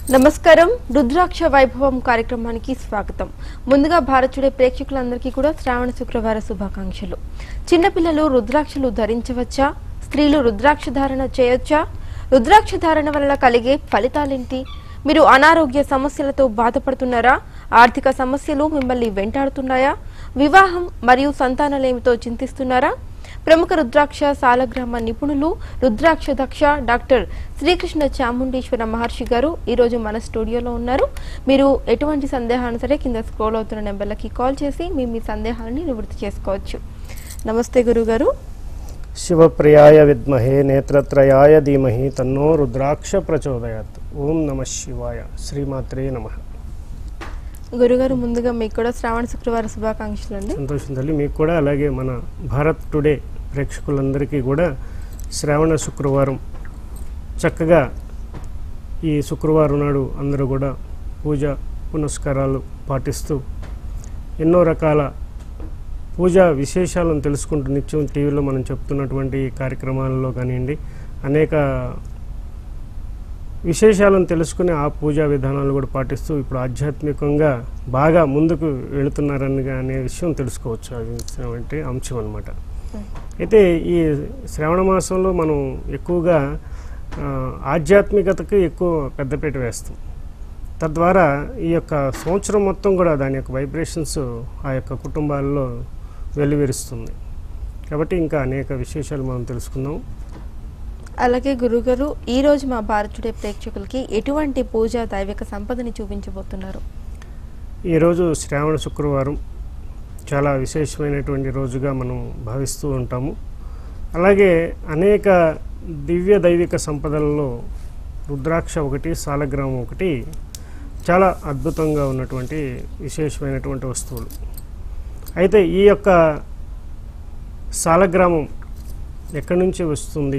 నమస్కారం రుద్రాక్ష వైభవం కార్యక్రమానికి స్వాగతం ముందుగా భారతుడే ప్రేక్షకులందరికీ కూడా శ్రావణ శుక్రవార శుభాకాంక్షలు చిన్నపిల్లలు రుద్రాక్షలు ధరించవచ్చా స్త్రీలు రుద్రాక్ష ధారణ చేయొచ్చా రుద్రాక్ష ధారణ వల్ల కలిగే ఫలితాలేంటి మీరు అనారోగ్య సమస్యలతో బాధపడుతున్నారా ఆర్థిక సమస్యలు మిమ్మల్ని వెంటాడుతున్నాయా వివాహం మరియు సంతానలేమితో చింతిస్తున్నారా ప్రముఖ రుద్రాక్ష సాలగ్రామ నిపుణులు రుద్రాక్ష దక్ష డాక్టర్ శ్రీకృష్ణ చాముండేశ్వర మహర్షి గారు ఈ రోజు మన స్టూడియోలో ఉన్నారు మీరు ఎటువంటి సందేహాన్ని సరే కింద స్క్రోల్ అవుతున్న నెంబర్లకి కాల్ చేసి మీ మీ సందేహాలని నివృత్తి చేసుకోవచ్చు నమస్తే గురుగారు శివప్రియాయ విద్మహే నేత్రత్రయాయ ధీమహి తన్నో రుద్రాక్ష ప్రచోదయాత్ ఓం నమ శివాయ శ్రీమాత్రే నమ గురుగారు ముందుగా మీకు కూడా శ్రావణ శుక్రవార శుభాకాంక్షలు అండి సంతోషం తల్లి మీకు కూడా అలాగే మన భారత్ టుడే ప్రేక్షకులందరికీ కూడా శ్రావణ శుక్రవారం చక్కగా ఈ శుక్రవారం నాడు అందరూ కూడా పూజ పునస్కారాలు పాటిస్తూ ఎన్నో రకాల పూజా విశేషాలను తెలుసుకుంటూ నిత్యం టీవీలో మనం చెప్తున్నటువంటి కార్యక్రమాలలో కానివ్వండి అనేక విశేషాలను తెలుసుకుని ఆ పూజా విధానాలు కూడా పాటిస్తూ ఇప్పుడు ఆధ్యాత్మికంగా బాగా ముందుకు వెళుతున్నారని అనే విషయం తెలుసుకోవచ్చు అది అంశం అనమాట అయితే ఈ శ్రావణ మాసంలో మనం ఎక్కువగా ఆ, ఆధ్యాత్మికతకి ఎక్కువ పెద్దపీట వేస్తాం తద్వారా ఈ యొక్క సంవత్సరం మొత్తం కూడా దాని యొక్క వైబ్రేషన్స్ ఆ యొక్క కుటుంబాల్లో వెలువరిస్తుంది కాబట్టి ఇంకా అనేక విశేషాలు మనం తెలుసుకుందాం అలాగే గురుగారు ఈ రోజు మా భారతుడే ప్రేక్షకులకి ఎటువంటి పూజ దైవిక సంపదని చూపించబోతున్నారు ఈరోజు శ్రావణ శుక్రవారం చాలా విశేషమైనటువంటి రోజుగా మనం భావిస్తూ ఉంటాము అలాగే అనేక దివ్య దైవిక సంపదలలో రుద్రాక్ష ఒకటి సాలగ్రామం ఒకటి చాలా అద్భుతంగా ఉన్నటువంటి విశేషమైనటువంటి వస్తువులు అయితే ఈ యొక్క సాలగ్రామం ఎక్కడి నుంచి వస్తుంది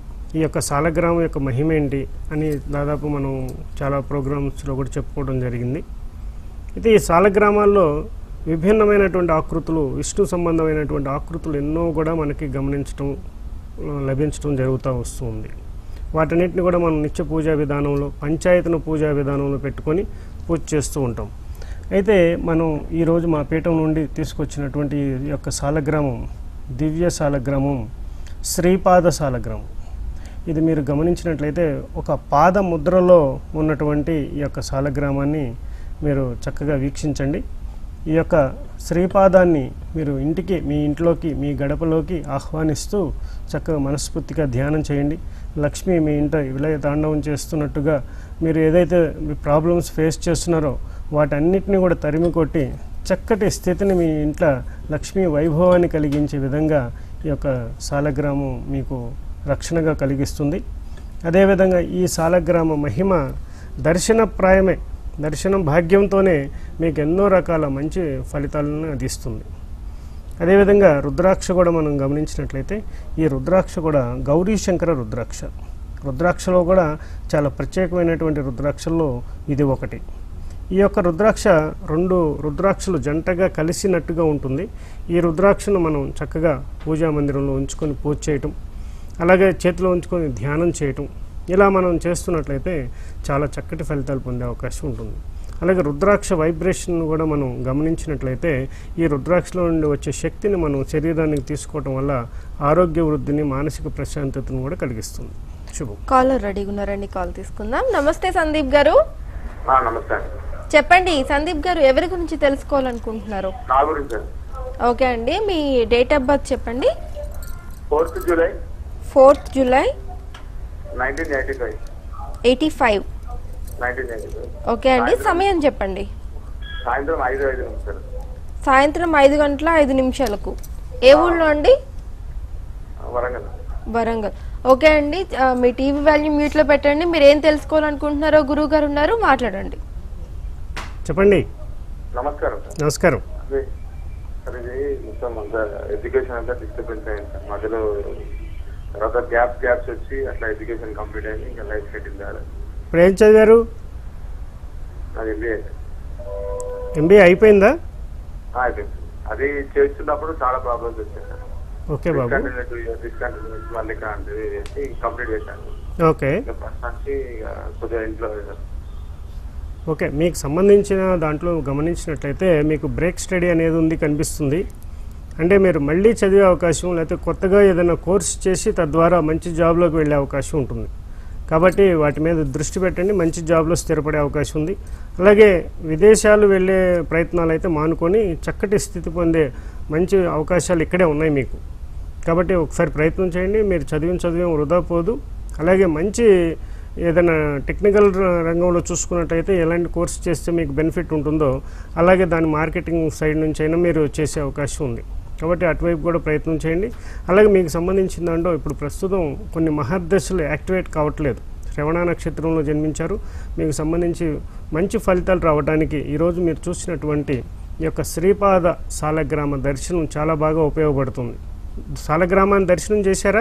ఈ యొక్క సాలగ్రామం యొక్క మహిమ ఏంటి అని దాదాపు మనం చాలా ప్రోగ్రామ్స్లో కూడా చెప్పుకోవడం జరిగింది అయితే ఈ సాలగ్రామాల్లో విభిన్నమైనటువంటి ఆకృతులు విష్ణు సంబంధమైనటువంటి ఆకృతులు ఎన్నో కూడా మనకి గమనించడం ఆ, లభించడం జరుగుతూ వస్తుంది వాటన్నిటిని కూడా మనం నిత్య పూజా విధానంలో పంచాయతన పూజా విధానంలో పెట్టుకొని పూజ చేస్తూ ఉంటాం అయితే మనం ఈరోజు మా పీఠం నుండి తీసుకొచ్చినటువంటి ఈ యొక్క సాలగ్రామం దివ్య సాలగ్రామం శ్రీపాద సాలగ్రామం ఇది మీరు గమనించినట్లయితే ఒక పాద ముద్రలో ఉన్నటువంటి ఈ యొక్క సాలగ్రామాన్ని మీరు చక్కగా వీక్షించండి ఈ యొక్క శ్రీపాదాన్ని మీరు ఇంటికి మీ ఇంట్లోకి మీ గడపలోకి ఆహ్వానిస్తూ చక్కగా మనస్ఫూర్తిగా ధ్యానం చేయండి లక్ష్మి మీ ఇంట విలయ తాండవం చేస్తున్నట్టుగా మీరు ఏదైతే మీ ప్రాబ్లమ్స్ ఫేస్ చేస్తున్నారో వాటన్నిటిని కూడా తరిమి కొట్టి చక్కటి స్థితిని మీ ఇంట్లో లక్ష్మీ వైభవాన్ని కలిగించే విధంగా ఈ యొక్క సాలగ్రామం మీకు రక్షణగా కలిగిస్తుంది అదేవిధంగా ఈ సాలగ్రామ మహిమ దర్శనప్రాయమే దర్శనం భాగ్యంతోనే మీకు ఎన్నో రకాల మంచి ఫలితాలను అందిస్తుంది అదేవిధంగా రుద్రాక్ష కూడా మనం గమనించినట్లయితే ఈ రుద్రాక్ష కూడా గౌరీ శంకర రుద్రాక్ష రుద్రాక్షలో కూడా చాలా ప్రత్యేకమైనటువంటి రుద్రాక్షల్లో ఇది ఒకటి ఈ యొక్క రుద్రాక్ష రెండు రుద్రాక్షలు జంటగా కలిసినట్టుగా ఉంటుంది ఈ రుద్రాక్షను మనం చక్కగా పూజా మందిరంలో ఉంచుకొని పూజ చేయటం అలాగే చేతిలో ఉంచుకొని ధ్యానం చేయటం ఇలా మనం చేస్తున్నట్లయితే చాలా చక్కటి ఫలితాలు పొందే అవకాశం ఉంటుంది అలాగే రుద్రాక్ష వైబ్రేషన్ కూడా మనం గమనించినట్లయితే ఈ రుద్రాక్షలో నుండి వచ్చే శక్తిని మనం శరీరానికి తీసుకోవటం వల్ల ఆరోగ్య వృద్ధిని మానసిక ప్రశాంతతను కూడా కలిగిస్తుంది శుభం కాలర్ రెడీగా ఉన్నారండి కాల్ తీసుకుందాం నమస్తే సందీప్ గారు ఆ, నమస్తే అండి చెప్పండి సందీప్ గారు ఎవరి గురించి తెలుసుకోవాలనుకుంటున్నారు నా గురించి అండి ఓకే అండి మీ డేట్ ఆఫ్ బర్త్ చెప్పండి fourth July fourth July nineteen eighty five eighty five nineteen eighty five okay అండి సమయం చెప్పండి సాయంత్రం ఐదు ఐదు నిమిషాలు సాయంత్రం ఐదు గంటల ఐదు నిమిషాలకు ఏ ఊళ్ళో అండి ఆ, వరంగల్ వరంగల్ ఓకే అండి ఆ, మీ టీవీ వాల్యూ మ్యూట్లో పెట్టండి మీరు ఏం తెలుసుకోవాలనుకుంటున్నారో గురువు గారు ఉన్నారు మాట్లాడండి చెప్పండి నమస్కారం సార్ నమస్కారం అదే సార్ ఇది మొత్తం అంతా ఎడ్యుకేషన్ అంతా డిస్టర్బెన్స్ అయింది సార్ మధ్యలో తర్వాత గ్యాప్స్ గ్యాప్స్ వచ్చి అట్లా ఎడ్యుకేషన్ కంప్లీట్ అయింది ఇంకా లైఫ్ సెటిల్ కాదు ఇప్పుడు ఏం చదివారు అది ఎంబీఏ ఎంబీఏ అయిపోయిందా అయిపోయింది సార్. అది చేస్తున్నప్పుడు చాలా ప్రాబ్లమ్స్ వచ్చాయి సార్ ఓకే బాబు డిస్కంటిన్యూ టూ ఇయర్స్ డిస్కంటిన్యూ మళ్ళీ కంటిన్యూ చేసి కంప్లీట్ చేశాను ఓకే ఇంకా ఫస్ట్ నుంచి ఇక కొద్దిగా ఇంట్లో ఓకే మీకు సంబంధించిన దాంట్లో గమనించినట్లయితే మీకు బ్రేక్ స్టడీ అనేది ఉంది కనిపిస్తుంది అంటే మీరు మళ్ళీ చదివే అవకాశం లేకపోతే కొత్తగా ఏదైనా కోర్స్ చేసి తద్వారా మంచి జాబ్లోకి వెళ్ళే అవకాశం ఉంటుంది కాబట్టి వాటి మీద దృష్టి పెట్టండి మంచి జాబ్లో స్థిరపడే అవకాశం ఉంది అలాగే విదేశాలు వెళ్ళే ప్రయత్నాలు అయితే మానుకొని చక్కటి స్థితి పొందే మంచి అవకాశాలు ఇక్కడే ఉన్నాయి మీకు కాబట్టి ఒకసారి ప్రయత్నం చేయండి మీరు చదివిన చదివేం వృధా పోదు అలాగే మంచి ఏదైనా టెక్నికల్ ర- రంగంలో చూసుకున్నట్టయితే ఎలాంటి కోర్స్ చేస్తే మీకు బెనిఫిట్ ఉంటుందో అలాగే దాని మార్కెటింగ్ సైడ్ నుంచి అయినా మీరు చేసే అవకాశం ఉంది కాబట్టి అటువైపు కూడా ప్రయత్నం చేయండి అలాగే మీకు సంబంధించిన దాంట్లో ఇప్పుడు ప్రస్తుతం కొన్ని మహర్దశలు యాక్టివేట్ కావట్లేదు శ్రవణ నక్షత్రంలో జన్మించారు మీకు సంబంధించి మంచి ఫలితాలు రావడానికి ఈరోజు మీరు చూసినటువంటి ఈ యొక్క శ్రీపాద సాలగ్రామ దర్శనం చాలా బాగా ఉపయోగపడుతుంది సాలగ్రామాన్ని దర్శనం చేశారా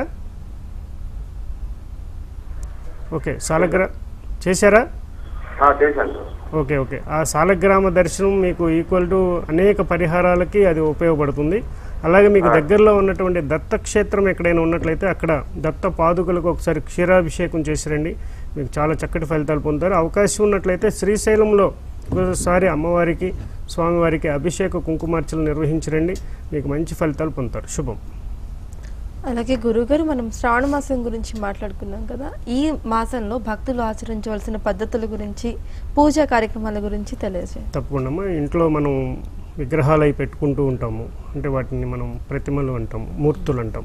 ఓకే సాలగ్రా చేశారా ఆ, చేశాను సార్ ఓకే ఓకే ఆ సాలగ్రామ దర్శనం మీకు ఈక్వల్ టు అనేక పరిహారాలకి అది ఉపయోగపడుతుంది అలాగే మీకు దగ్గరలో ఉన్నటువంటి దత్తక్షేత్రం ఎక్కడైనా ఉన్నట్లయితే అక్కడ దత్త పాదుకలకు ఒకసారి క్షీరాభిషేకం చేసిరండి మీకు చాలా చక్కటి ఫలితాలు పొందుతారు అవకాశం ఉన్నట్లయితే శ్రీశైలంలో ఒకసారి అమ్మవారికి స్వామివారికి అభిషేక కుంకుమార్చలు నిర్వహించరండి మీకు మంచి ఫలితాలు పొందుతారు శుభం అలాగే గురుగారు మనం శ్రావణ మాసం గురించి మాట్లాడుకున్నాం కదా ఈ మాసంలో భక్తులు ఆచరించవలసిన పద్ధతుల గురించి పూజా కార్యక్రమాల గురించి తెలియజేయండి తప్పకుండా అమ్మా. ఇంట్లో మనం విగ్రహాలు అవి పెట్టుకుంటూ ఉంటాము అంటే వాటిని మనం ప్రతిమలు అంటాము మూర్తులు అంటాం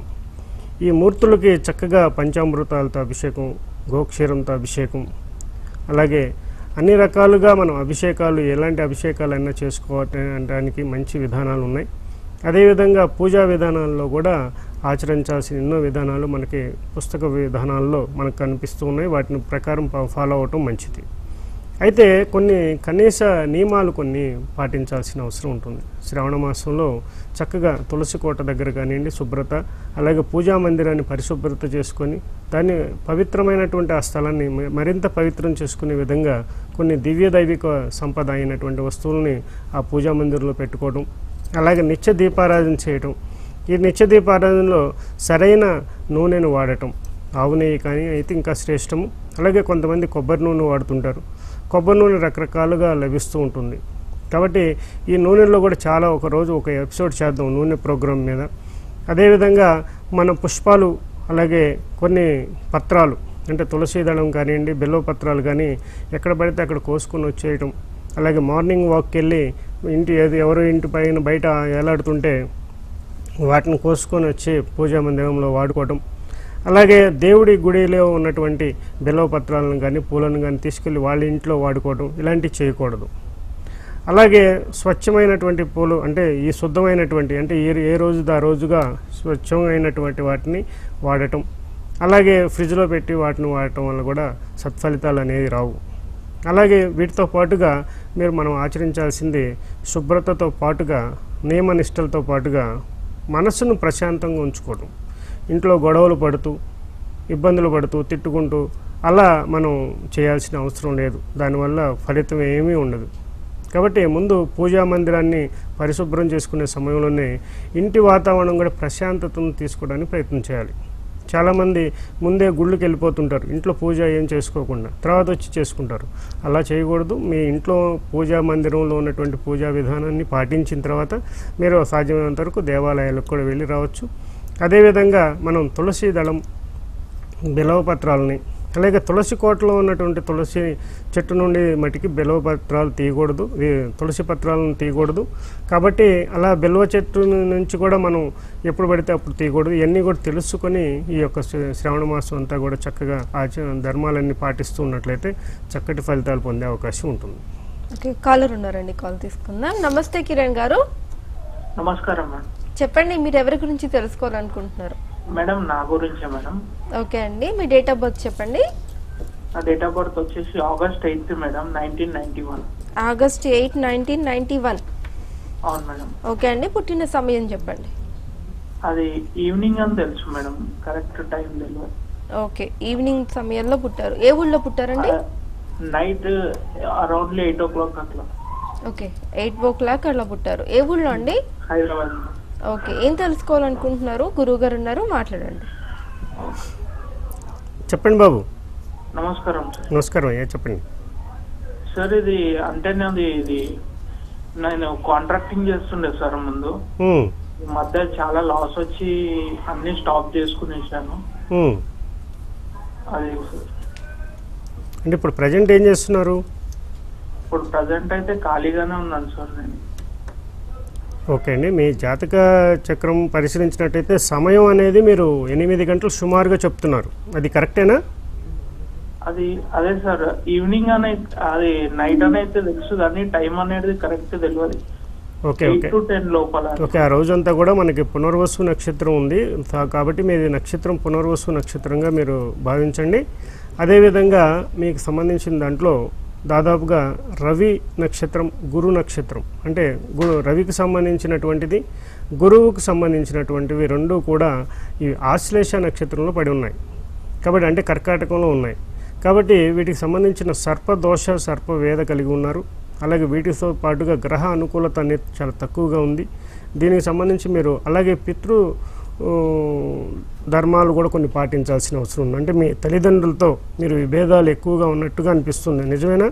ఈ మూర్తులకి చక్కగా పంచామృతాలతో అభిషేకం గోక్షీరంతో అభిషేకం అలాగే అన్ని రకాలుగా మనం అభిషేకాలు ఎలాంటి అభిషేకాలైనా చేసుకోవటానికి మంచి విధానాలు ఉన్నాయి అదేవిధంగా పూజా విధానాల్లో కూడా ఆచరించాల్సిన ఎన్నో విధానాలు మనకి పుస్తక విధానాల్లో మనకు కనిపిస్తూ ఉన్నాయి వాటిని ప్రకారం ప- ఫాలో అవటం మంచిది అయితే కొన్ని కనీస నియమాలు కొన్ని పాటించాల్సిన అవసరం ఉంటుంది శ్రావణ మాసంలో చక్కగా తులసి కోట దగ్గర కానివ్వండి శుభ్రత అలాగే పూజా మందిరాన్ని పరిశుభ్రత చేసుకొని దాన్ని పవిత్రమైనటువంటి ఆ స్థలాన్ని మ- మరింత పవిత్రం చేసుకునే విధంగా కొన్ని దివ్య దైవిక సంపద అయినటువంటి వస్తువుల్ని ఆ పూజా మందిరంలో పెట్టుకోవడం అలాగే నిత్య దీపారాధన చేయటం ఈ నిత్య దీపారాధనలో సరైన నూనెను వాడటం ఆవు నెయ్యి కానీ అయితే ఇంకా శ్రేష్టము అలాగే కొంతమంది కొబ్బరి నూనె వాడుతుంటారు కొబ్బరి నూనె రకరకాలుగా లభిస్తూ ఉంటుంది కాబట్టి ఈ నూనెలో కూడా చాలా ఒక రోజు ఒక ఎపిసోడ్ చేద్దాం నూనె ప్రోగ్రాం మీద అదేవిధంగా మన పుష్పాలు అలాగే కొన్ని పత్రాలు అంటే తులసి దళం కానివ్వండి బెల్లవ పత్రాలు కానీ ఎక్కడ పడితే అక్కడ కోసుకొని వచ్చేయటం అలాగే మార్నింగ్ వాక్కి వెళ్ళి ఇంటి ఏది ఎవరు ఇంటి పైన బయట ఏలాడుతుంటే వాటిని కోసుకొని వచ్చి పూజా మందిరంలో వాడుకోవటం అలాగే దేవుడి గుడిలో ఉన్నటువంటి బెల్లవ పత్రాలను కానీ పూలను కానీ తీసుకెళ్ళి వాళ్ళ ఇంట్లో వాడుకోవడం ఇలాంటివి చేయకూడదు అలాగే స్వచ్ఛమైనటువంటి పూలు అంటే ఈ శుద్ధమైనటువంటి అంటే ఏ ఏ రోజు ఆ రోజుగా స్వచ్ఛమైనటువంటి వాటిని వాడటం అలాగే ఫ్రిడ్జ్లో పెట్టి వాటిని వాడటం వల్ల కూడా సత్ఫలితాలు అనేవి రావు అలాగే వీటితో పాటుగా మీరు మనం ఆచరించాల్సింది శుభ్రతతో పాటుగా నియమనిష్టలతో పాటుగా మనసును ప్రశాంతంగా ఉంచుకోవడం ఇంట్లో గొడవలు పడుతూ ఇబ్బందులు పడుతూ తిట్టుకుంటూ అలా మనం చేయాల్సిన అవసరం లేదు దానివల్ల ఫలితం ఏమీ ఉండదు కాబట్టి ముందు పూజా మందిరాన్ని పరిశుభ్రం చేసుకునే సమయంలోనే ఇంటి వాతావరణం కూడా ప్రశాంతతను తీసుకోవడానికి ప్రయత్నం చేయాలి చాలామంది ముందే గుళ్ళకి వెళ్ళిపోతుంటారు ఇంట్లో పూజ ఏం చేసుకోకుండా తర్వాత వచ్చి చేసుకుంటారు అలా చేయకూడదు మీ ఇంట్లో పూజా మందిరంలో ఉన్నటువంటి పూజా విధానాన్ని పాటించిన తర్వాత మీరు సాధ్యమైనంత వరకు దేవాలయాలకు కూడా వెళ్ళి రావచ్చు అదేవిధంగా మనం తులసి దళం బిలవ పత్రాలని అలాగే తులసి కోటలో ఉన్నటువంటి తులసి చెట్టు నుండి మటుకి బిలవ పత్రాలు తీయకూడదు ఈ తులసి పత్రాలను తీయకూడదు కాబట్టి అలా బిల్వ చెట్టు నుంచి కూడా మనం ఎప్పుడు పడితే అప్పుడు తీయకూడదు ఇవన్నీ కూడా తెలుసుకొని ఈ యొక్క శ్ర- శ్రావణ మాసం అంతా కూడా చక్కగా ఆచ ధర్మాలన్నీ పాటిస్తూ ఉన్నట్లయితే చక్కటి ఫలితాలు పొందే అవకాశం ఉంటుంది ఓకే కాలర్ ఉన్నారండి కాల్ తీసుకుందాం నమస్తే కిరణ్ గారు నమస్కారం మేడం చెప్పండి మీరు ఎవరి గురించి తెలుసుకోవాలనుకుంటున్నారు మేడం నా గురించే మేడం ఓకే అండి మీ డేట్ ఆఫ్ బర్త్ చెప్పండి నా డేట్ ఆఫ్ బర్త్ వచ్చేసి August eighth madam nineteen ninety one August eight nineteen ninety one అవును మేడం ఓకే అండి పుట్టిన సమయం చెప్పండి అది ఈవినింగ్ అని తెలుసు మేడం కరెక్ట్ టైం తెలియదు ఓకే ఈవినింగ్ సమయంలో పుట్టారు ఏ ఊళ్ళో పుట్టారండి night aroundly eight o'clock అట్లా ఓకే ఎయిట్ ఓ క్లాక్ అలా పుట్టారు ఏ ఊళ్ళో అండి హైదరాబాద్ ఓకే ఏం తెలుసుకోవాలనుకుంటున్నారు గురువు గారు ఉన్నారు మాట్లాడండి చెప్పండి బాబు నమస్కారం సార్ నమస్కారం అయ్యా చెప్పండి సార్ ఇది అంటే నాది ఇది నేను కాంట్రాక్టింగ్ చేస్తుండే సార్ ముందు ఉమ్, ఈ మధ్య చాలా లాస్ వచ్చి అన్ని స్టాప్ చేసుకునేసాను ఉమ్. అది సార్ అంటే ఇప్పుడు ప్రజెంట్ ఏం చేస్తున్నారు ఇప్పుడు ప్రజెంట్ అయితే ఖాళీగానే ఉన్నాను సార్ నేను ఓకే అండి మీ జాతక చక్రం పరిశీలించినట్టయితే సమయం అనేది మీరు ఎనిమిది గంటలు సుమారుగా చెప్తున్నారు అది కరెక్టేనా అది అదే సార్ ఈవినింగ్ అనే అది నైట్ అని అయితే తెలుసు కానీ టైం అనేది కరెక్ట్ తెలియదు okay eight okay to ten లోపల ఓకే ఆ రోజంతా కూడా మనకి పునర్వసు నక్షత్రం ఉంది కా- కాబట్టి మీది నక్షత్రం పునర్వసు నక్షత్రంగా మీరు భావించండి అదేవిధంగా మీకు సంబంధించిన దాంట్లో దాదాపుగా రవి నక్షత్రం గురు నక్షత్రం అంటే గురు రవికి సంబంధించినటువంటిది గురువుకు సంబంధించినటువంటివి రెండు కూడా ఈ ఆశ్లేష నక్షత్రంలో పడి ఉన్నాయి కాబట్టి అంటే కర్కాటకంలో ఉన్నాయి కాబట్టి వీటికి సంబంధించిన సర్పదోష సర్పవేద కలిగి ఉన్నారు అలాగే వీటితో పాటుగా గ్రహ అనుకూలత అనేది చాలా తక్కువగా ఉంది దీనికి సంబంధించి మీరు అలాగే పితృ ఊ, ధర్మాలు కూడా కొన్ని పాటించాల్సిన అవసరం ఉంది అంటే మీ తల్లిదండ్రులతో మీరు విభేదాలు ఎక్కువగా ఉన్నట్టుగా అనిపిస్తుంది నిజమేనా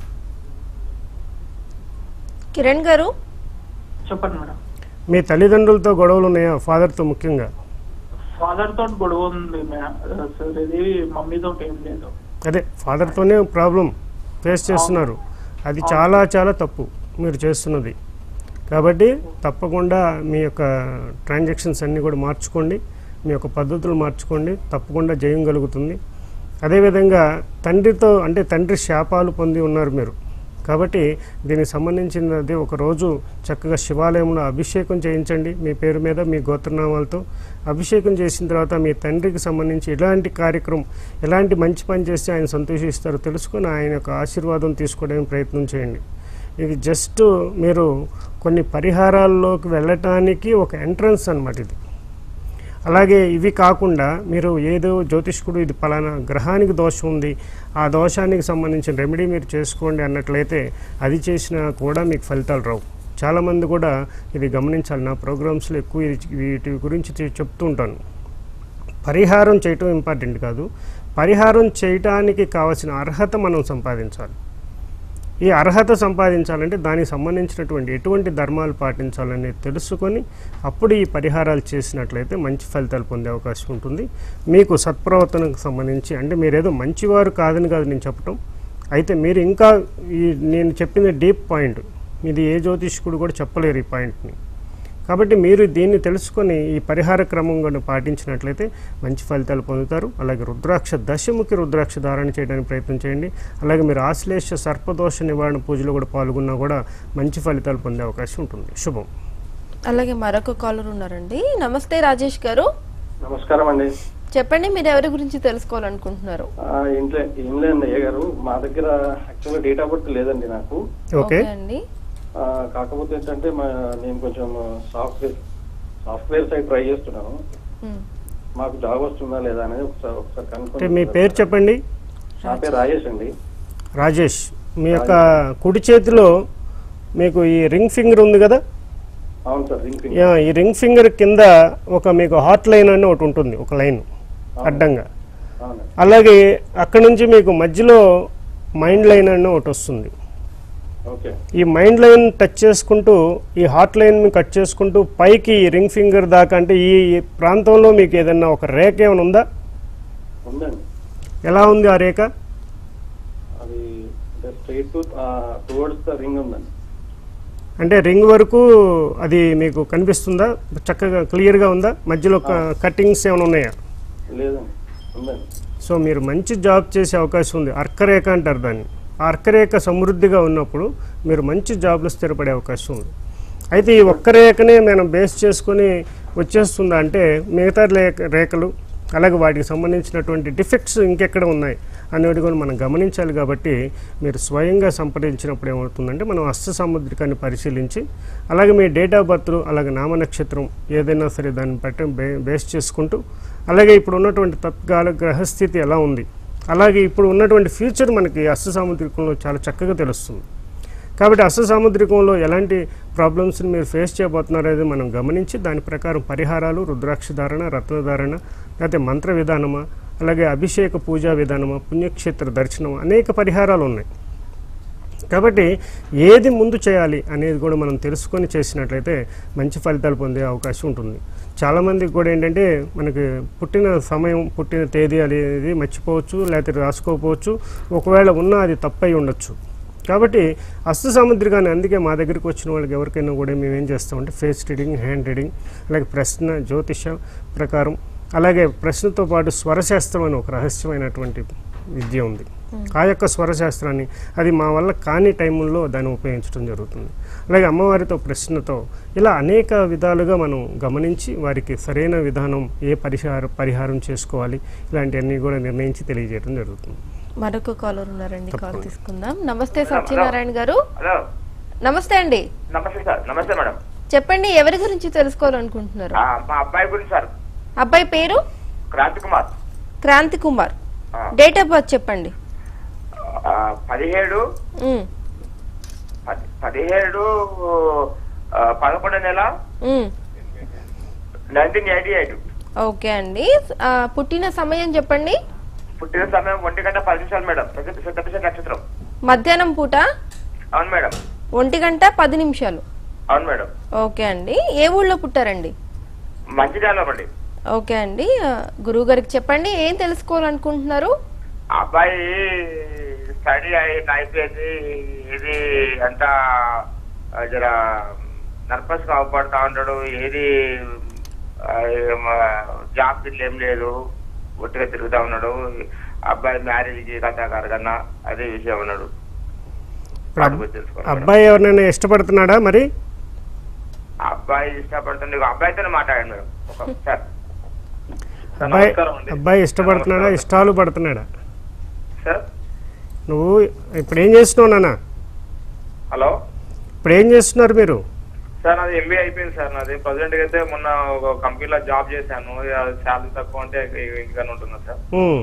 కిరణ్ గారు చెప్పండి మేడం మీ తల్లిదండ్రులతో గొడవలు ఉన్నాయా ఫాదర్తో ముఖ్యంగా ఫాదర్ తోటి గొడవ ఉంది మే- సార్ ఇది మమ్మీతో ఏం లేదు అదే ఫాదర్తోనే ప్రాబ్లం ఫేస్ చేస్తున్నారు అది చాలా చాలా తప్పు మీరు చేస్తున్నది కాబట్టి తప్పకుండా మీ యొక్క ట్రాన్సాక్షన్స్ అన్నీ కూడా మార్చుకోండి మీ యొక్క పద్ధతులు మార్చుకోండి తప్పకుండా జయం కలుగుతుంది అదేవిధంగా తండ్రితో అంటే తండ్రి శాపాలు పొంది ఉన్నారు మీరు కాబట్టి దీనికి సంబంధించినది ఒక రోజు చక్కగా శివాలయంలో అభిషేకం చేయించండి మీ పేరు మీద మీ గోత్రనామాలతో అభిషేకం చేసిన తర్వాత మీ తండ్రికి సంబంధించి ఎలాంటి కార్యక్రమం ఎలాంటి మంచి పని చేస్తే ఆయన సంతోషిస్తారో తెలుసుకొని ఆయన యొక్క ఆశీర్వాదం తీసుకోవడానికి ప్రయత్నం చేయండి ఇది జస్ట్ మీరు కొన్ని పరిహారాల్లోకి వెళ్ళటానికి ఒక ఎంట్రన్స్ అన్నమాట ఇది అలాగే ఇవి కాకుండా మీరు ఏదో జ్యోతిష్కుడు ఇది పలానా గ్రహానికి దోషం ఉంది ఆ దోషానికి సంబంధించిన రెమెడీ మీరు చేసుకోండి అన్నట్లయితే అది చేసినా కూడా మీకు ఫలితాలు రావు చాలామంది కూడా ఇది గమనించాలి నా ప్రోగ్రామ్స్లో ఎక్కువ ఇది- వీటి గురించి చె- చెప్తూ ఉంటాను పరిహారం చేయటం ఇంపార్టెంట్ కాదు పరిహారం చేయటానికి కావాల్సిన అర్హత మనం సంపాదించాలి ఈ అర్హత సంపాదించాలంటే దానికి సంబంధించినటువంటి ఎటువంటి ధర్మాలు పాటించాలని తెలుసుకొని అప్పుడు ఈ పరిహారాలు చేసినట్లయితే మంచి ఫలితాలు పొందే అవకాశం ఉంటుంది మీకు సత్ప్రవర్తనకు సంబంధించి అంటే మీరేదో మంచివారు కాదని కాదు నేను చెప్పటం అయితే మీరు ఇంకా ఈ నేను చెప్పింది డీప్ పాయింట్ ఇది ఏ జ్యోతిష్కుడు కూడా చెప్పలేరు ఈ పాయింట్ని కాబట్టి మీరు దీన్ని తెలుసుకొని ఈ పరిహార క్రమం కూడా పాటించినట్లయితే మంచి ఫలితాలు పొందుతారు అలాగే రుద్రాక్ష దశముఖి రుద్రాక్ష ధారణ చేయడానికి ప్రయత్నం చేయండి అలాగే మీరు ఆశ్లేష సర్పదోష నివారణ పూజలో కూడా పాల్గొన్నా కూడా మంచి ఫలితాలు పొందే అవకాశం ఉంటుంది శుభం అలాగే మరొక కాలర్ ఉన్నారండి నమస్తే రాజేష్ గారు నమస్కారం అండి చెప్పండి మీరు ఎవరి గురించి తెలుసుకోవాలనుకుంటున్నారు ఆ, ఇంట్లో ఏం లేదండి అయ్య గారు మా దగ్గర యాక్చువల్గా డేట్ ఆఫ్ బర్త్ లేదండి నాకు ఓకే అండి ఆ, కాకపోతే ఏంటంటే మా నేను కొంచెం సాఫ్ట్వేర్ సాఫ్ట్వేర్ సైడ్ ట్రై చేస్తున్నాను ఉమ్. మాకు జాబ్ వస్తుందా లేదా అనేది ఒకసారి ఒకసారి అంటే మీ కనుక్కొని పేరు చెప్పండి నా పేరు రాజేష్ అండి రాజేష్ మీ యొక్క కుడి చేతిలో మీకు ఈ రింగ్ ఫింగర్ ఉంది కదా అవును సార్ రింగ్ ఫింగర్ యా, ఈ రింగ్ ఫింగర్ కింద ఒక మీకు హాట్ లైన్ అని ఒకటి ఉంటుంది ఒక లైన్ అడ్డంగా అవునండి అలాగే అక్కడ నుంచి మీకు మధ్యలో మైండ్ లైన్ అని ఒకటి వస్తుంది ఓకే ఈ మైండ్ లైన్ టచ్ చేసుకుంటూ ఈ హాట్ లైన్ కట్ చేసుకుంటూ పైకి ఈ రింగ్ ఫింగర్ దాకా అంటే ఈ ఈ ప్రాంతంలో మీకు ఏదైనా ఒక రేఖ ఏమైనా ఉందా ఉందండి ఎలా ఉంది ఆ రేఖ అది straight to towards the ring ఉందండి అంటే రింగ్ వరకు అది మీకు కనిపిస్తుందా చక్కగా క్లియర్గా ఉందా మధ్యలో కటింగ్స్ ఏమైనా ఉన్నాయా లేదండి ఉందండి సో మీరు మంచి జాబ్ చేసే అవకాశం ఉంది అర్కరేఖ అంటారు దాన్ని ఆ అర్కరేఖ సమృద్ధిగా ఉన్నప్పుడు మీరు మంచి జాబ్లో స్థిరపడే అవకాశం ఉంది అయితే ఈ ఒక్క రేఖనే మనం బేస్ చేసుకొని వచ్చేస్తుందా అంటే మిగతా రేఖ రేఖలు అలాగే వాటికి సంబంధించినటువంటి డిఫెక్ట్స్ ఇంకెక్కడ ఉన్నాయి అనేవి కూడా మనం గమనించాలి కాబట్టి మీరు స్వయంగా సంప్రదించినప్పుడు ఏమవుతుందంటే మనం హస్త సాముద్రికాన్ని పరిశీలించి అలాగే మీ డేట్ ఆఫ్ బర్త్ అలాగే నామ నక్షత్రం ఏదైనా సరే దాన్ని బట్టి బే బేస్ చేసుకుంటూ అలాగే ఇప్పుడు ఉన్నటువంటి తత్కాల గ్రహస్థితి ఎలా ఉంది అలాగే ఇప్పుడు ఉన్నటువంటి ఫ్యూచర్ మనకి హస్త సాముద్రికంలో చాలా చక్కగా తెలుస్తుంది కాబట్టి అస్త సాముద్రికంలో ఎలాంటి ప్రాబ్లమ్స్ని మీరు ఫేస్ చేయబోతున్నారు అనేది మనం గమనించి దాని ప్రకారం పరిహారాలు రుద్రాక్ష ధారణ రత్నధారణ లేకపోతే మంత్ర విధానమా అలాగే అభిషేక పూజా విధానమా పుణ్యక్షేత్ర దర్శనం అనేక పరిహారాలు ఉన్నాయి కాబట్టి ఏది ముందు చేయాలి అనేది కూడా మనం తెలుసుకొని చేసినట్లయితే మంచి ఫలితాలు పొందే అవకాశం ఉంటుంది చాలామందికి కూడా ఏంటంటే మనకి పుట్టిన సమయం పుట్టిన తేదీ అనేది మర్చిపోవచ్చు లేకపోతే రాసుకోకపోవచ్చు ఒకవేళ ఉన్నా అది తప్పై ఉండొచ్చు కాబట్టి హస్త సాముద్రికాన్ని అందుకే మా దగ్గరికి వచ్చిన వాళ్ళకి ఎవరికైనా కూడా మేము ఏం చేస్తామంటే ఫేస్ రీడింగ్ హ్యాండ్ రీడింగ్ అలాగే ప్రశ్న జ్యోతిష ప్రకారం అలాగే ప్రశ్నతో పాటు స్వరశాస్త్రం అని ఒక రహస్యమైనటువంటి విద్య ఉంది ఆ యొక్క స్వరశాస్త్రాన్ని అది మా వల్ల కాని టైముల్లో దాన్ని ఉపయోగించడం జరుగుతుంది అలాగే అమ్మవారితో ప్రశ్నతో ఇలా అనేక విధాలుగా మనం గమనించి వారికి సరైన విధానం ఏ పరిహార పరిహారం చేసుకోవాలి ఇలాంటివన్నీ కూడా నిర్ణయించి తెలియజేయడం జరుగుతుంది మరొక కాలర్ ఉన్నారండి కాల్ తప్పకుండా. తీసుకుందాం నమస్తే సత్యనారాయణ గారు హలో నమస్తే అండి నమస్తే సార్ నమస్తే మేడం చెప్పండి ఎవరి గురించి తెలుసుకోవాలనుకుంటున్నారు ఆ, మా అబ్బాయి గురించి సార్ అబ్బాయి పేరు క్రాంతి కుమార్ క్రాంతి కుమార్ ఆ, డేట్ ఆఫ్ బర్త్ చెప్పండి ఆ, పదిహేడు ఉమ్, పది- పదిహేడు ఆ, పదకొండు నెల um. Nineteen eighty eight okay అండి ఆ, పుట్టిన సమయం చెప్పండి పుట్టిన సమయం ఒంటి గంట పది నిమిషాలు మేడం శతభిష నక్షత్రం మధ్యాహ్నం పూట అవును మేడం ఒంటి గంట పది నిమిషాలు అవును మేడం ఓకే అండి ఏ ఊళ్ళో పుట్టారండి మంచిర్యాల అండి ఓకే అండి ఆ, గురువు గారికి చెప్పండి ఏం తెలుసుకోవాలనుకుంటున్నారు అబ్బాయి స్టడీ అయిపోయింది ఇది అంతా ఆ, జర నర్వస్ గా అవపడతా ఉంటాడు ఏది ఆ, ఏం, ఆ, జాబ్ గిట్ల ఏం లేదు ఒట్టిగా తిరుగుతా ఉన్నాడు అబ్బాయి మ్యారేజ్ కథ కన్నా అదే విషయం ఉన్నాడు ఇప్పుడు అబ్- వాటి గురించి తెలుసుకోవాలి మేడం. అబ్బాయి ఎవరినైనా ఇష్టపడుతున్నాడా మరి అబ్బాయి ఇష్టపడుతుంది అబ్బాయితోనే మాట్లాడండి మేడం ఒక- సార్ అబ్బాయి నమస్కారం అండి. అబ్బాయి ఇష్టపడుతున్నాడా ఇష్టాలు పడుతున్నాడా సార్ నువ్వు ఇప్పుడు ఏం చేస్తున్నావు నాన్న హలో ఇప్పుడు ఏం చేస్తున్నారు మీరు సార్ నాది ఎంబీఏ అయిపోయింది సార్ నాది ప్రజెంట్ అయితే మొన్న ఒక కంపెనీలో జాబ్ చేశాను శాలరీ తక్కువ అంటే ఇంటిగానే ఉంటున్నా సార్ ఉమ్.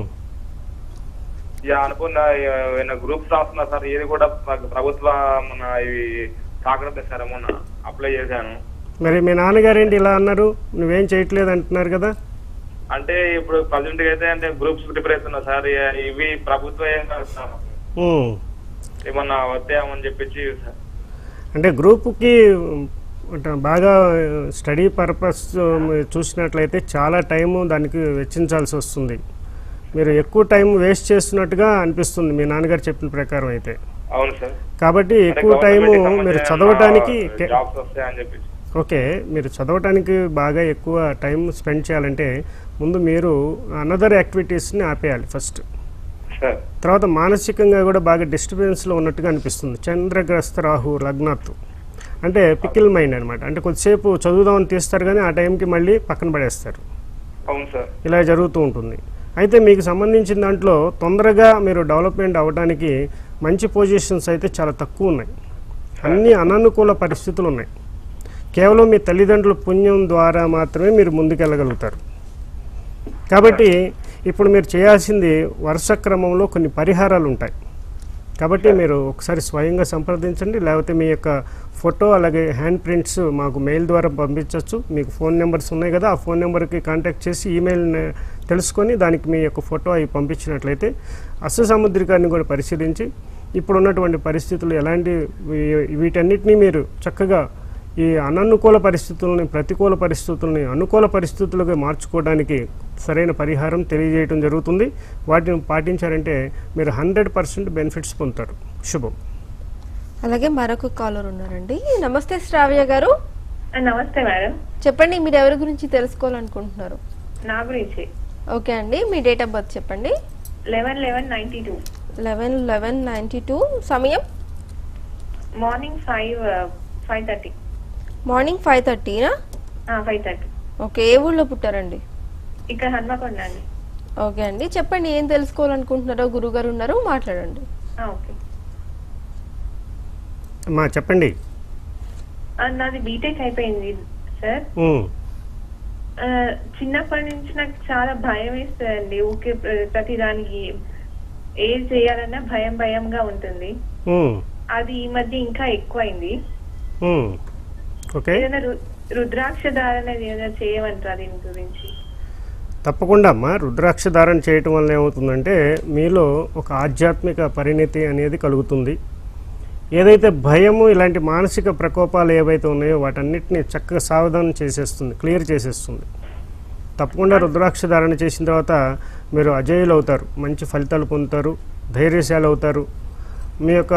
ఇక అనుకున్న ఏమైనా గ్రూప్స్ రాస్తున్నా సార్ ఏది కూడా ప్ర- ప్రభుత్వ మన ఇవి తాకడం సార్ మొన్న అప్లై చేశాను మరి మీ నాన్నగారు ఏంటి ఇలా అన్నారు నువ్వేం చేయట్లేదు అంటున్నారు కదా అంటే ఇప్పుడు ప్రజెంట్ అయితే అంటే గ్రూప్స్ ప్రిపేర్ అవుతున్నా సార్ ఇక ఇవి ప్రభుత్వం ఏం కాదు సార్ ఉమ్. ఏమన్నా వస్తాయని చెప్పించి సార్ అంటే గ్రూప్కి అంటే బాగా స్టడీ పర్పస్ చూసినట్లయితే చాలా టైము దానికి వెచ్చించాల్సి వస్తుంది మీరు ఎక్కువ టైం వేస్ట్ చేస్తున్నట్టుగా అనిపిస్తుంది మీ నాన్నగారు చెప్పిన ప్రకారం అయితే అవును సార్ కాబట్టి అంటే ఎక్కువ టైము గవర్నమెంట్ కి మీరు సంబంధించిన చదవటానికి కే- జాబ్స్ వస్తాయని చెప్పేసి ఓకే మీరు చదవటానికి బాగా ఎక్కువ టైం స్పెండ్ చేయాలంటే ముందు మీరు అనదర్ యాక్టివిటీస్ని ఆపేయాలి ఫస్ట్ సార్ తర్వాత మానసికంగా కూడా బాగా డిస్టర్బెన్స్లో ఉన్నట్టుగా అనిపిస్తుంది చంద్రగ్రస్త రాహు లగ్నాత్తు అంటే పికిల్ మైండ్ అనమాట అంటే కొద్దిసేపు చదువుదామని తీస్తారు కానీ ఆ టైంకి మళ్ళీ పక్కన పడేస్తారు అవును సార్ ఇలా జరుగుతూ ఉంటుంది అయితే మీకు సంబంధించిన దాంట్లో తొందరగా మీరు డెవలప్మెంట్ అవ్వడానికి మంచి పొజిషన్స్ అయితే చాలా తక్కువ ఉన్నాయి అన్ని అననుకూల పరిస్థితులు ఉన్నాయి కేవలం మీ తల్లిదండ్రుల పుణ్యం ద్వారా మాత్రమే మీరు ముందుకెళ్ళగలుగుతారు కాబట్టి ఇప్పుడు మీరు చేయాల్సింది వరుస క్రమంలో కొన్ని పరిహారాలు ఉంటాయి కాబట్టి మీరు ఒకసారి స్వయంగా సంప్రదించండి లేకపోతే మీ యొక్క ఫోటో అలాగే హ్యాండ్ ప్రింట్స్ మాకు మెయిల్ ద్వారా పంపించవచ్చు మీకు ఫోన్ నెంబర్స్ ఉన్నాయి కదా ఆ ఫోన్ నెంబర్కి కాంటాక్ట్ చేసి ఈమెయిల్ తెలుసుకొని దానికి మీ యొక్క ఫోటో అవి పంపించినట్లయితే అస్స సముద్రికాన్ని కూడా పరిశీలించి ఇప్పుడు ఉన్నటువంటి పరిస్థితులు ఎలాంటి వీ- వీటన్నిటినీ మీరు చక్కగా ఈ అననుకూల పరిస్థితుల్ని ప్రతికూల పరిస్థితుల్ని అనుకూల పరిస్థితులుగా మార్చుకోవడానికి సరైన పరిహారం తెలియజేయడం జరుగుతుంది వాటిని పాటించారంటే మీరు హండ్రెడ్ పర్సెంట్ బెనిఫిట్స్ పొందుతారు శుభం అలాగే మరొక కాలర్ ఉన్నారండి నమస్తే శ్రావ్య గారు ఆ, నమస్తే మేడం చెప్పండి మీరు ఎవరి గురించి తెలుసుకోవాలనుకుంటున్నారు నా గురించి ఓకే అండి మీ డేట్ ఆఫ్ బర్త్ చెప్పండి eleven eleven ninety two eleven eleven ninety two సమయం morning five five thirty morning five థర్టీనా ఫైవ్ థర్టీ ఓకే ఏ ఊళ్ళో పుట్టారండి ఇక్కడ హన్మకొండ అండి ఓకే అండి చెప్పండి ఏం తెలుసుకోవాలనుకుంటున్నారో గురుగారు ఉన్నారు మాట్లాడండి ఆ, ఓకే అమ్మా చెప్పండి ఆ, నాది బీటెక్ అయిపోయింది సార్ ఉమ్, ఆ, చిన్నప్పటి నుంచి నాకు చాలా భయం వేస్తుందండి ఊకే ప్ర- ప్రతిదానికి ఏది చేయాలన్నా భయం భయంగా ఉంటుంది ఉమ్, అది ఈ మధ్య ఇంకా ఎక్కువైంది ఉమ్. ఓకే ఏదైనా రు- రుద్రాక్ష ధారణ ఏదైనా చేయమంటారా దీని గురించి తప్పకుండా అమ్మా రుద్రాక్ష ధారణ చేయటం వల్ల ఏమవుతుందంటే మీలో ఒక ఆధ్యాత్మిక పరిణతి అనేది కలుగుతుంది ఏదైతే భయము ఇలాంటి మానసిక ప్రకోపాలు ఏవైతే ఉన్నాయో వాటన్నిటిని చక్కగా సావధానం చేసేస్తుంది క్లియర్ చేసేస్తుంది తప్పకుండా రుద్రాక్ష ధారణ చేసిన తర్వాత మీరు అజేయులు అవుతారు మంచి ఫలితాలు పొందుతారు ధైర్యశాలు అవుతారు మీ యొక్క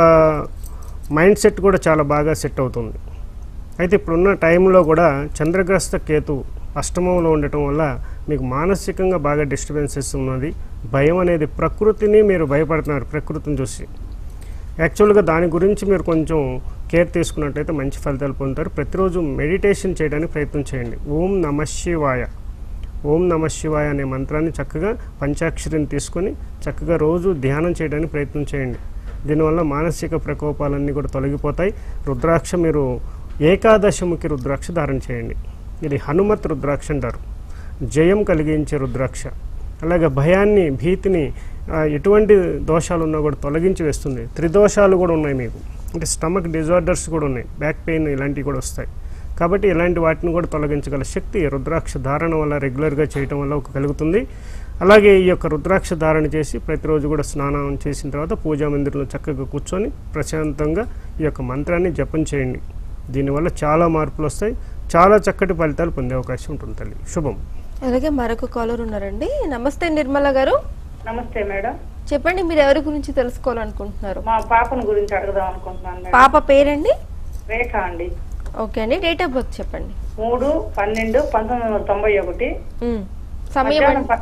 మైండ్ సెట్ కూడా చాలా బాగా సెట్ అవుతుంది అయితే ఇప్పుడున్న టైంలో కూడా చంద్రగ్రస్త కేతు అష్టమంలో ఉండటం వల్ల మీకు మానసికంగా బాగా డిస్టర్బెన్సెస్ ఉన్నది భయం అనేది ప్రకృతిని మీరు భయపడుతున్నారు ప్రకృతిని చూసి యాక్చువల్గా దాని గురించి మీరు కొంచెం కేర్ తీసుకున్నట్టయితే మంచి ఫలితాలు పొందుతారు ప్రతిరోజు మెడిటేషన్ చేయడానికి ప్రయత్నం చేయండి ఓం నమ శివాయ ఓం నమ శివాయ అనే మంత్రాన్ని చక్కగా పంచాక్షరిని తీసుకొని చక్కగా రోజు ధ్యానం చేయడానికి ప్రయత్నం చేయండి దీనివల్ల మానసిక ప్రకోపాలన్నీ కూడా తొలగిపోతాయి రుద్రాక్ష మీరు ఏకాదశముఖి రుద్రాక్ష ధారణ చేయండి ఇది హనుమత్ రుద్రాక్ష అంటారు జయం కలిగించే రుద్రాక్ష అలాగే భయాన్ని భీతిని ఆ, ఎటువంటి దోషాలు ఉన్నా కూడా తొలగించి వేస్తుంది త్రిదోషాలు కూడా ఉన్నాయి మీకు అంటే స్టమక్ డిజార్డర్స్ కూడా ఉన్నాయి బ్యాక్ పెయిన్ ఇలాంటివి కూడా వస్తాయి కాబట్టి ఇలాంటి వాటిని కూడా తొలగించగల శక్తి రుద్రాక్ష ధారణ వల్ల రెగ్యులర్గా చేయటం వల్ల ఒక కలుగుతుంది అలాగే ఈ యొక్క రుద్రాక్ష ధారణ చేసి ప్రతిరోజు కూడా స్నానం చేసిన తర్వాత పూజా మందిరంలో చక్కగా కూర్చొని ప్రశాంతంగా ఈ యొక్క మంత్రాన్ని జపం చేయండి దీనివల్ల చాలా మార్పులు వస్తాయి చాలా చక్కటి ఫలితాలు పొందే అవకాశం ఉంటుంది తల్లి శుభం అలాగే మరొక కాలర్ ఉన్నారండి నమస్తే నిర్మల గారు నమస్తే మేడం చెప్పండి మీరు ఎవరి గురించి తెలుసుకోవాలనుకుంటున్నారు మా పాపను గురించి అడుగుదాం అనుకుంటున్నాను మేడం పాప పేరండి రేఖ అండి ఓకే అండి డేట్ ఆఫ్ బర్త్ చెప్పండి మూడు పన్నెండు పంతొమ్మిది వందల తొంభై ఒకటి ఉమ్. సమయం మధ్యాహ్నం అండి? ప-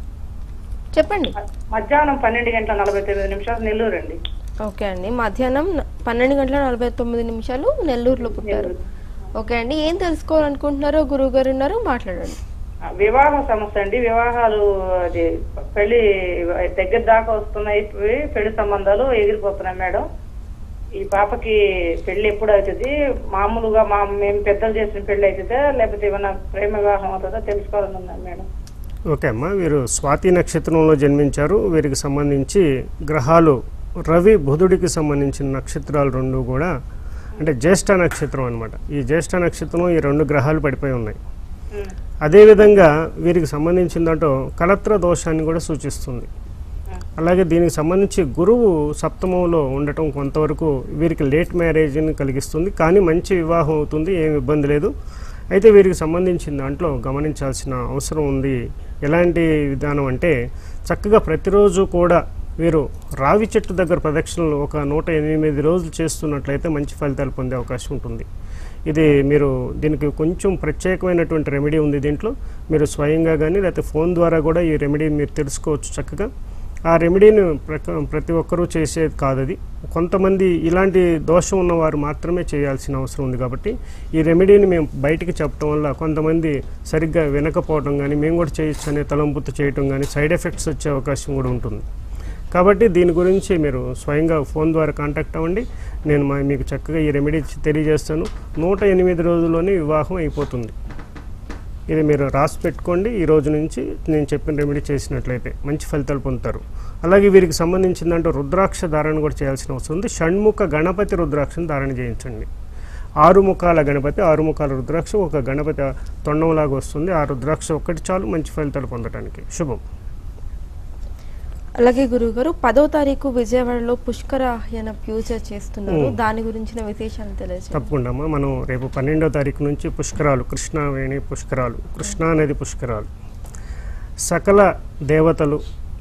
చెప్పండి మధ్యాహ్నం పన్నెండు గంటల నలభై తొమ్మిది నిమిషాలు నెల్లూరు అండి ఓకే అండి మధ్యాహ్నం న- పన్నెండు గంటల నలభై తొమ్మిది నిమిషాలు నెల్లూరులో పుట్టారు ఓకే అండి ఏం తెలుసుకోవాలనుకుంటున్నారో గురువు గారు ఉన్నారు మాట్లాడండి ఆ, వివాహ సమస్య అండి వివాహాలు అది పెళ్లి దగ్గర దాకా వస్తున్నాయి ఇవి పెళ్లి సంబంధాలు ఎగిరిపోతున్నాయి మేడం ఈ పాపకి పెళ్లి ఎప్పుడు అవుతుంది మామూలుగా మా మేము పెద్దలు చేసిన పెళ్లి అవుతుందా లేకపోతే ఏమైనా ప్రేమ వివాహం అవుతుందా తెలుసుకోవాలని ఉన్నాను మేడం ఓకే అమ్మా వీరు స్వాతి నక్షత్రంలో జన్మించారు వీరికి సంబంధించి గ్రహాలు రవి బుధుడికి సంబంధించిన నక్షత్రాలు రెండు కూడా అంటే జ్యేష్ఠ నక్షత్రం అన్నమాట ఈ జ్యేష్ఠ నక్షత్రం ఈ రెండు గ్రహాలు పడిపోయి ఉన్నాయి ఉమ్, అదేవిధంగా వీరికి సంబంధించిన దాంట్లో కలత్ర దోషాన్ని కూడా సూచిస్తుంది అలాగే దీనికి సంబంధించి గురువు సప్తమంలో ఉండటం కొంతవరకు వీరికి లేట్ మ్యారేజ్ని కలిగిస్తుంది కానీ మంచి వివాహం అవుతుంది ఏమి ఇబ్బంది లేదు అయితే వీరికి సంబంధించిన దాంట్లో గమనించాల్సిన అవసరం ఉంది ఎలాంటి విధానం అంటే చక్కగా ప్రతిరోజు కూడా వీరు రావి చెట్టు దగ్గర ప్రదక్షిణలు ఒక నూట ఎనిమిది రోజులు చేస్తున్నట్లయితే మంచి ఫలితాలు పొందే అవకాశం ఉంటుంది ఇది మీరు దీనికి కొంచెం ప్రత్యేకమైనటువంటి రెమెడీ ఉంది దీంట్లో మీరు స్వయంగా కానీ లేకపోతే ఫోన్ ద్వారా కూడా ఈ రెమెడీ మీరు తెలుసుకోవచ్చు చక్కగా ఆ రెమెడీని ప్రక ప్రతి ఒక్కరూ చేసేది కాదు అది కొంతమంది ఇలాంటి దోషం ఉన్నవారు మాత్రమే చేయాల్సిన అవసరం ఉంది కాబట్టి ఈ రెమెడీని మేము బయటికి చెప్పడం వల్ల కొంతమంది సరిగ్గా వినకపోవడం కానీ మేము కూడా చేయొచ్చు అనే తలంపుతో చేయటం కానీ సైడ్ ఎఫెక్ట్స్ వచ్చే అవకాశం కూడా ఉంటుంది కాబట్టి దీని గురించి మీరు స్వయంగా ఫోన్ ద్వారా కాంటాక్ట్ అవ్వండి నేను మా- మీకు చక్కగా ఈ రెమెడీ తెలియజేస్తాను నూట ఎనిమిది రోజుల్లోనే వివాహం అయిపోతుంది ఇది మీరు రాసి పెట్టుకోండి ఈ రోజు నుంచి నేను చెప్పిన రెమెడీ చేసినట్లయితే మంచి ఫలితాలు పొందుతారు అలాగే వీరికి సంబంధించిందంటే రుద్రాక్ష ధారణ కూడా చేయాల్సిన అవసరం ఉంది షణ్ముఖ గణపతి రుద్రాక్షను ధారణ చేయించండి ఆరు ముఖాల గణపతి ఆరు ముఖాల రుద్రాక్ష ఒక గణపతి తొండంలాగా వస్తుంది ఆ రుద్రాక్ష ఒక్కటి చాలు మంచి ఫలితాలు పొందడానికి శుభం అలాగే గురువు గారు పదో తారీఖు విజయవాడలో పుష్కరాహ్యన పూజ చేస్తున్నారు దాని గురించిన విశేషాలు తెలియజేయండి తప్పకుండా అమ్మా మనం రేపు పన్నెండో తారీఖు నుంచి పుష్కరాలు కృష్ణావేణి పుష్కరాలు కృష్ణా నది పుష్కరాలు సకల దేవతలు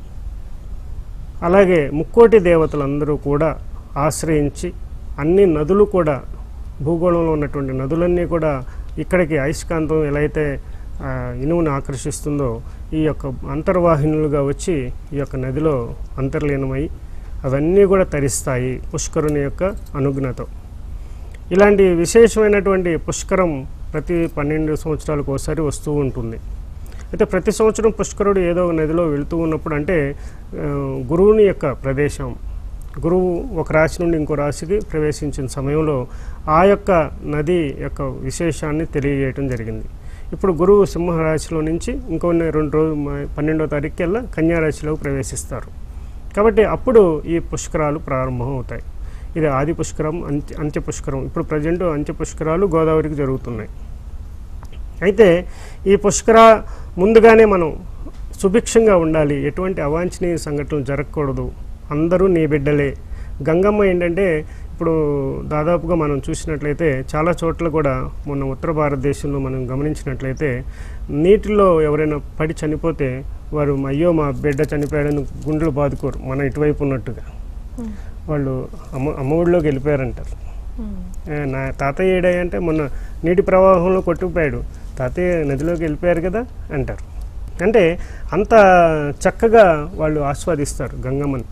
అలాగే ముక్కోటి దేవతలందరూ కూడా ఆశ్రయించి అన్ని నదులు కూడా భూగోళంలో ఉన్నటువంటి నదులన్నీ కూడా ఇక్కడికి అయస్కాంతం ఎలా అయితే ఆ, ఇనువుని ఆకర్షిస్తుందో ఈ యొక్క అంతర్వాహినులుగా వచ్చి ఈ యొక్క నదిలో అంతర్లీనమై అవన్నీ కూడా తరిస్తాయి పుష్కరుని యొక్క అనుజ్ఞతో ఇలాంటి విశేషమైనటువంటి పుష్కరం ప్రతి పన్నెండు సంవత్సరాలకు ఒకసారి వస్తూ ఉంటుంది అయితే ప్రతి సంవత్సరం పుష్కరుడు ఏదో ఒక నదిలో వెళుతూ ఉన్నప్పుడు అంటే ఆ, గురువుని యొక్క ప్రదేశం గురువు ఒక రాశి నుండి ఇంకో రాశికి ప్రవేశించిన సమయంలో ఆ యొక్క నది యొక్క విశేషాన్ని తెలియజేయటం జరిగింది ఇప్పుడు గురువు సింహరాశిలో నుంచి ఇంకొన్ని రెండు రోజు పన్నెండో తారీఖు కల్లా కన్యారాశిలోకి ప్రవేశిస్తారు కాబట్టి అప్పుడు ఈ పుష్కరాలు ప్రారంభం అవుతాయి ఇది ఆది పుష్కరం అంత్య అంత్య పుష్కరం ఇప్పుడు ప్రజెంట్ అంత్య పుష్కరాలు గోదావరికి జరుగుతున్నాయి అయితే ఈ పుష్కర ముందుగానే మనం సుభిక్షంగా ఉండాలి ఎటువంటి అవాంఛనీయ సంఘటనలు జరగకూడదు అందరూ నీ బిడ్డలే గంగమ్మ ఏంటంటే ఇప్పుడు దాదాపుగా మనం చూసినట్లయితే చాలా చోట్ల కూడా మొన్న ఉత్తర భారతదేశంలో మనం గమనించినట్లయితే నీటిలో ఎవరైనా పడి చనిపోతే వారు అయ్యో మా బిడ్డ చనిపోయాడని గుండెలు బాదుకోరు మన ఇటువైపు ఉన్నట్టుగా వాళ్ళు అమ్మ అమ్మ ఊళ్ళోకి వెళ్ళిపోయారంటారు ఏ, నా తాతయ్య ఏడాయి అంటే మొన్న నీటి ప్రవాహంలో కొట్టుకుపోయాడు తాతయ్య నదిలోకి వెళ్ళిపోయారు కదా అంటారు అంటే అంత చక్కగా వాళ్ళు ఆస్వాదిస్తారు గంగమ్మని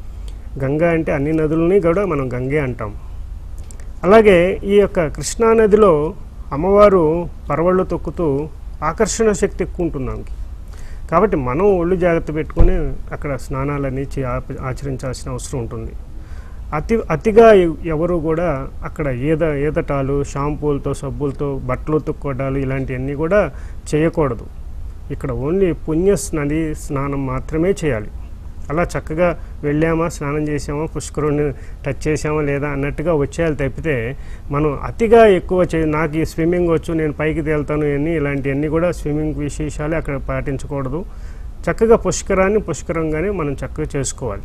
గంగ అంటే అన్ని నదులని కూడా మనం గంగే అంటాం అలాగే ఈ యొక్క కృష్ణా నదిలో అమ్మవారు పరవళ్ళు తొక్కుతూ ఆకర్షణ శక్తి ఎక్కువ ఉంటుంది ఆమెకి కాబట్టి మనం ఒళ్ళు జాగ్రత్త పెట్టుకొని అక్కడ స్నానాలన్నీ చే ఆప- ఆచరించాల్సిన అవసరం ఉంటుంది అతి అతిగా ఎవ్- ఎవరు కూడా అక్కడ ఈద ఈదటాలు షాంపూలతో సబ్బులతో బట్టలు ఉతుక్కోవడాలు ఇలాంటివన్నీ కూడా చేయకూడదు ఇక్కడ ఓన్లీ పుణ్య నది స్నానం మాత్రమే చేయాలి అలా చక్కగా వెళ్ళామా స్నానం చేసామా పుష్కరుని టచ్ చేసామా లేదా అన్నట్టుగా వచ్చేయాలి తప్పితే మనం అతిగా ఎక్కువ చే నాకు ఈ స్విమ్మింగ్ వచ్చు నేను పైకి తేలుతాను అని ఇలాంటివన్నీ కూడా స్విమ్మింగ్ విశేషాలు అక్కడ పాటించకూడదు చక్కగా పుష్కరాన్ని పుష్కరంగానే మనం చక్కగా చేసుకోవాలి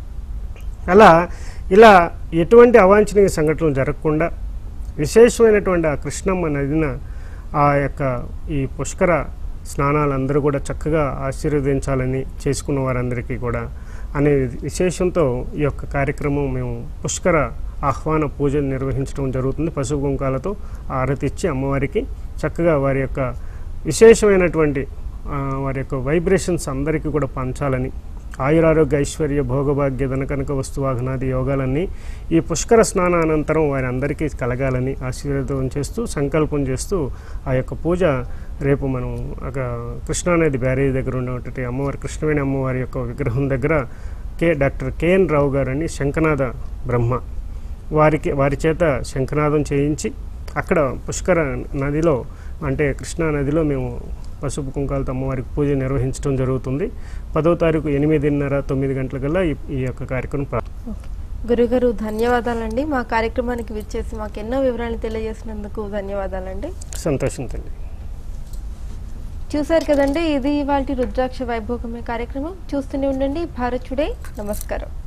అలా ఇలా ఎటువంటి అవాంఛనీయ సంఘటనలు జరగకుండా విశేషమైనటువంటి ఆ కృష్ణమ్మ నదిన ఆ యొక్క ఈ పుష్కర స్నానాలు అందరూ కూడా చక్కగా ఆశీర్వదించాలని చేసుకున్న వారందరికీ కూడా అనే విశేషంతో ఈ యొక్క కార్యక్రమం మేము పుష్కర ఆహ్వాన పూజలు నిర్వహించడం జరుగుతుంది పసుపు కుంకాలతో ఆరతి ఇచ్చి అమ్మవారికి చక్కగా వారి యొక్క విశేషమైనటువంటి ఆ, వారి యొక్క వైబ్రేషన్స్ అందరికీ కూడా పంచాలని ఆయురారోగ్య ఐశ్వర్య భోగభాగ్య ధనకనక వస్తువాహనాది యోగాలన్నీ ఈ పుష్కర స్నానానంతరం వారి అందరికీ కలగాలని ఆశీర్వాదం చేస్తూ సంకల్పం చేస్తూ ఆ యొక్క పూజ రేపు మనం ఒక కృష్ణానది బ్యారేజ్ దగ్గర ఉన్నటువంటి అమ్మవారి కృష్ణవేణి అమ్మవారి యొక్క విగ్రహం దగ్గర కే డాక్టర్ కేఎన్ రావు గారని శంఖనాథ బ్రహ్మ వారికి వారి చేత శంఖనాదం చేయించి అక్కడ పుష్కర నదిలో అంటే కృష్ణా నదిలో మేము పసుపు కుంకాలతో అమ్మవారికి పూజ నిర్వహించడం జరుగుతుంది పదో తారీఖు ఎనిమిదిన్నర తొమ్మిది గంటలకల్లా ఈ ఈ యొక్క కార్యక్రమం ప్రారంభం గురుగారు ధన్యవాదాలండి మా కార్యక్రమానికి విచ్చేసి మాకు ఎన్నో వివరాలు తెలియజేసినందుకు ధన్యవాదాలండి సంతోషం తల్లి చూశారు కదండి ఇది ఇవాళ రుద్రాక్ష వైభోగమే కార్యక్రమం చూస్తూనే ఉండండి భారత్ టుడే నమస్కారం